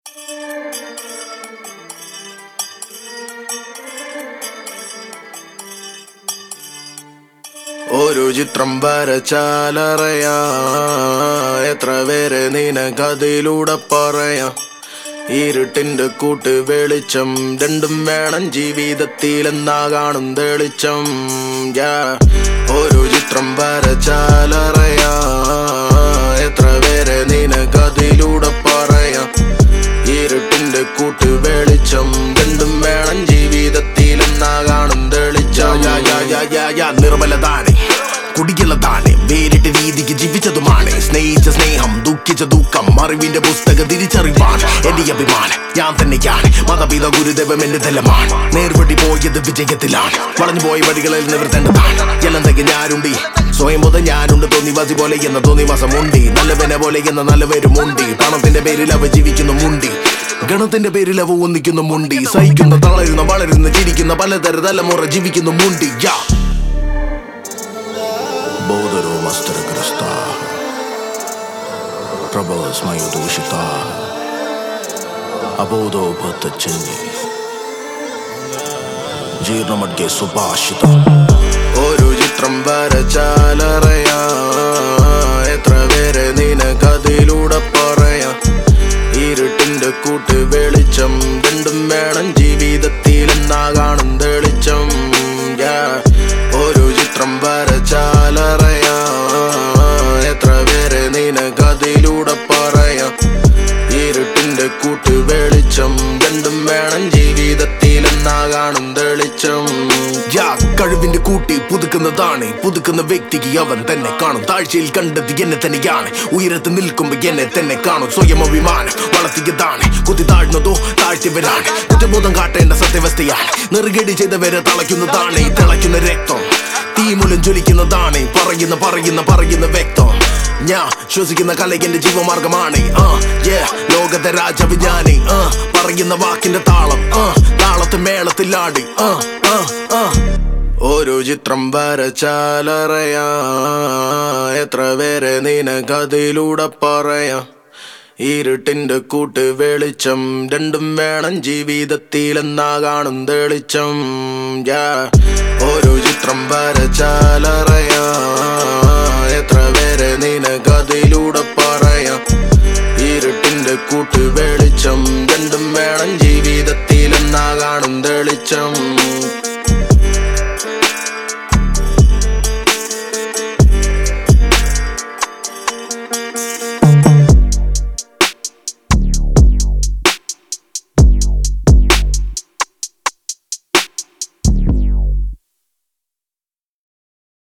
ഒരു ചിത്രം വരച്ചാലറയാ എത്ര പേരെ നിനക്കതിലൂടെ പറയാം ഇരുട്ടിന്റെ കൂട്ട് വെളിച്ചം രണ്ടും വേണം ജീവിതത്തിൽ എന്നാ കാണും തെളിച്ചം Yeah. ഒരു ചിത്രം വരച്ചാലറയാ എത്ര പേരെ നിനക്കതിലൂടെ പറയാം ഇരുട്ടിന്റെ കൂട്ട് വെളിച്ചം രണ്ടും വേണം ജീവിതത്തിൽ എന്നാ കാണും തെളിച്ചം യാ, യാ, യാ, യാ, യാ, നിർമ്മലതാണ് കുടികളതാണ് വേറിട്ട രീതിക്ക് ജീവിച്ചതുമാണ് സ്നേഹിച്ച സ്നേഹം ദുഃഖിച്ച ദുഃഖം അറിവിന്റെ പുസ്തക തിരിച്ചറിവാണ് എന്റെ അഭിമാനം ഞാൻ തന്നെയാണ് മതപിത ഗുരുദേവം എന്റെ തലമാണ് നേർവഴി പോയത് വിജയത്തിലാണ് വളഞ്ഞു പോയ വഴികളിൽ നിവർത്തേണ്ടതാണ് ജലന്തക ഞാനുണ്ട് സ്വയം മുതൽ ഞാനുണ്ട് തോന്നിവാസി പോലെ എന്ന തോന്നിവാസം ഉണ്ട് നല്ലവനെ പോലെ എന്ന നല്ലവരുമുണ്ട് പണത്തിന്റെ പേരിൽ അവ ജീവിക്കുന്നു മുണ്ടി ഗണത്തിന്റെ പേരിൽ അവ ഒന്നിക്കുന്നു മുണ്ടി സഹിക്കുന്ന തളരുന്ന വളരുന്ന ചിരിക്കുന്ന പലതര തലമുറ ജീവിക്കുന്നു മുണ്ടി യാ ബോധരോ മസ്തരഗ്രസ്ത പ്രബലസ്മയോദൂഷിത അബോധോപത്തച്ചന്നി ജീർണമഡ്യെ സുഭാഷിത ഒരു ചിത്രം വരച്ചാലറയാ എത്ര പേരെ നിനക്കതിലൂടെ പറയാം ഇരുട്ടിന്റെ കൂട്ട് വെളിച്ചം രണ്ടും വേണം ജീവിതത്തിൽ എന്നാ കാണും തെളിച്ചം Yeah. ഒരു ചിത്രം വരച്ചാലറയാ എത്ര പേരെ നിനക്കതിലൂടെ പറയാം ഇരുട്ടിന്റെ കൂട്ട് വെളിച്ചം രണ്ടും വേണം ജീവിതത്തിൽ എന്നാ കാണും തെളിച്ചം യാ കഴിവിന്റെ കൂട്ടി പുതുക്കുന്നതാണ് പുതുക്കുന്ന വ്യക്തിക്ക് അവൻ തന്നെ കാണും താഴ്ചയിൽ കണ്ടത് എന്നെ തന്നെയാണ് ഉയരത്ത് നിൽക്കുമ്പോ എന്നെ തന്നെ കാണും സ്വയം അഭിമാനം വളർത്തിയതാണ് കുത്തി താഴ്ന്നതോ താഴ്ത്തിയവരാണ് കുറ്റബോധം കാട്ടേണ്ട സത്യവസ്ഥയാണ് നെറുകേടി ചെയ്തവരെ തളയ്ക്കുന്നതാണ് ഈ തിളയ്ക്കുന്ന രക്തം തീമുലം ജ്വലിക്കുന്നതാണ് പറയുന്ന പറയുന്ന പറയുന്ന വ്യക്തം ഞാൻ ശ്വസിക്കുന്ന കല എന്റെ ജീവമാർഗമാണ് ആ yeah ലോകത്തെ രാജാവ് ഞാന് ആ പറയുന്ന വാക്കിന്റെ താളം ആ താളത്ത് മേളത്തിലാടി ആ ആ ആ ഒരു ചിത്രം വരച്ചാലറയാ എത്ര പേരെ നിനക്കതിലൂടെ പറയാം ഇരുട്ടിന്റെ കൂട്ട് വെളിച്ചം രണ്ടും വേണം ജീവിതത്തിൽ എന്നാ കാണും തെളിച്ചം Yeah. ഒരു ചിത്രം വരച്ചാലറയാ എത്ര പേരെ നിനക്കതിലൂടെ പറയാം ഇരുട്ടിന്റെ കൂട്ട് വെളി